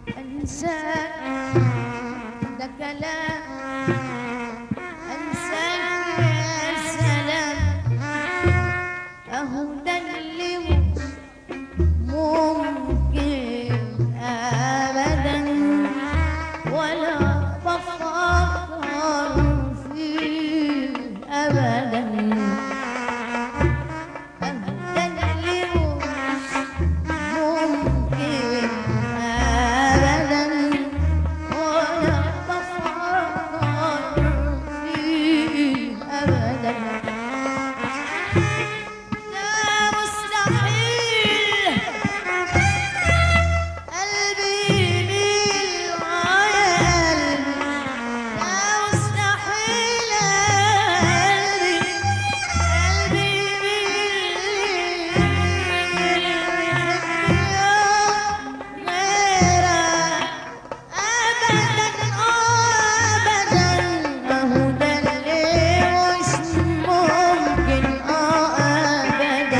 انساك ده كلام انساك يا سلام اهو ده اللي مش ممكن ابدا ولا بفكر فيه ابدا اهو ده اللي مش ممكن ابدا ولا بفكر فيه ابدا ده مستحيل قلبي يميل ويا قلبي ده مستحيل قلبي قلبي يميل ويحب يوم غيرك أبدا أبدا أهو ده اللي مش ممكن أبدا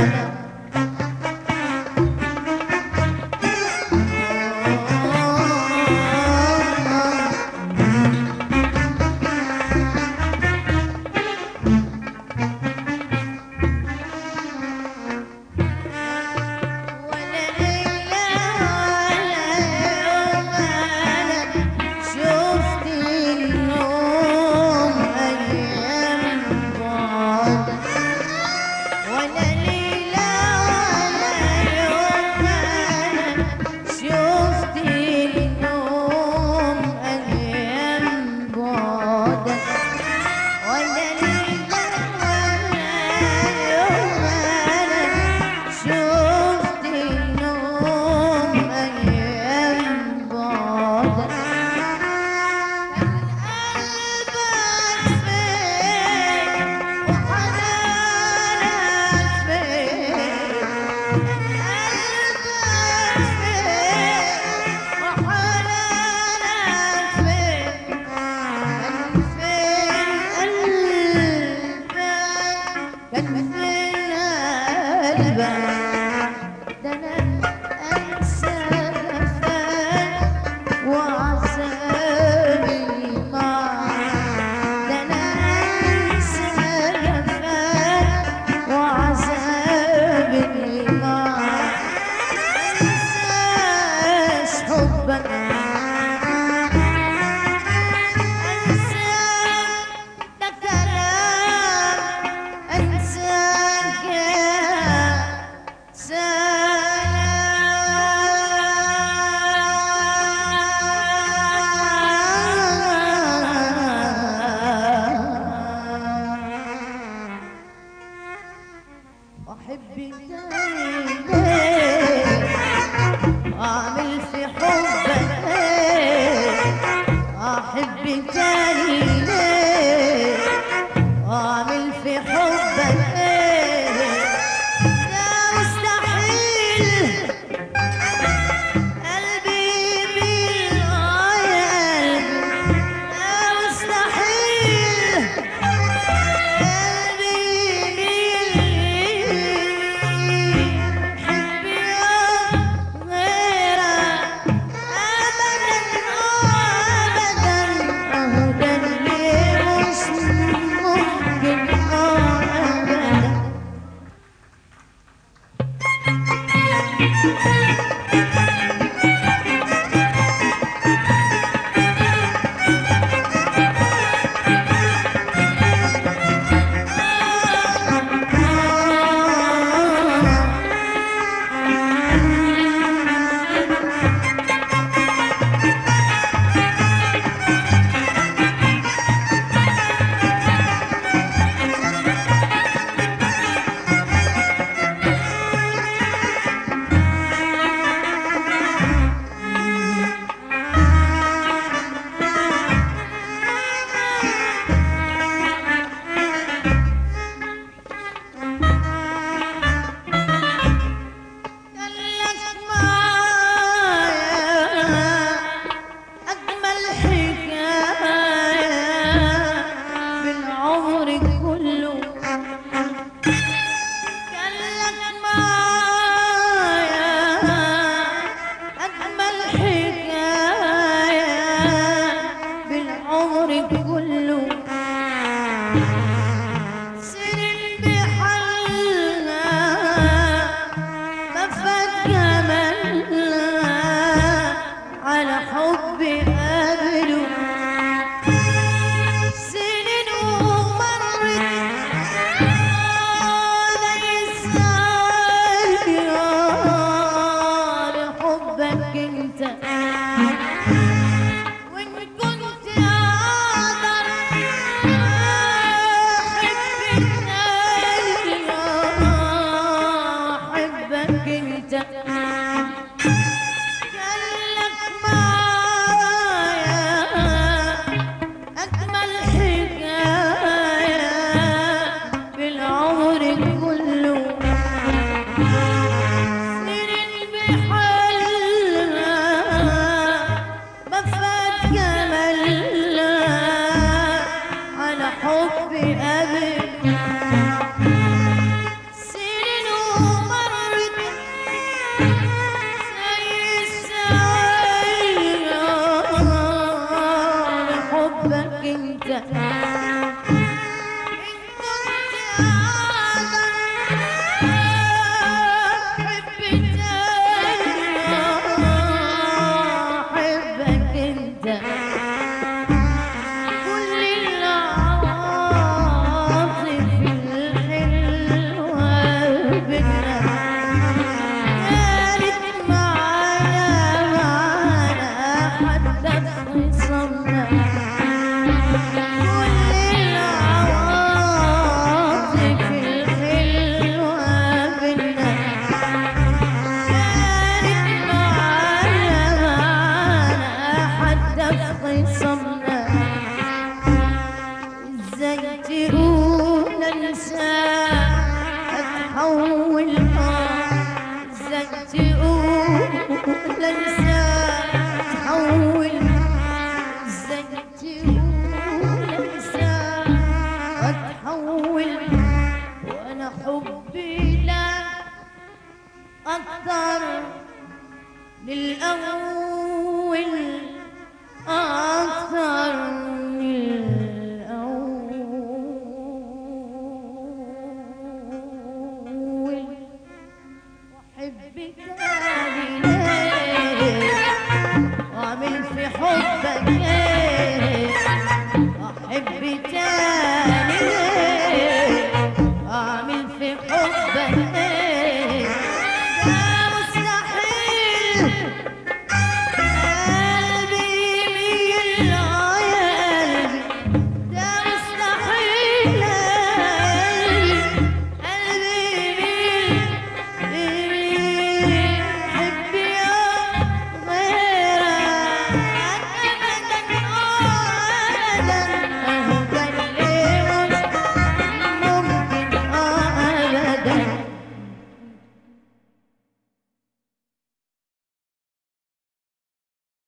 ولا ليلة ولا يوم أنا شفت النوم أيام بعدك ولا ليلة ولا يوم أنا شفت النوم أيام بعدك ولا ليلة ولا يوم أنا شفت النوم أيام بعدك قلبك فين وحنانك فين قلبك فين وحنانك فين كان فين قلبك كان فين قلبك ده انا انسى جفاك وعذابي معاك ده انا انسى جفاك وعذابي معاك منساش حبك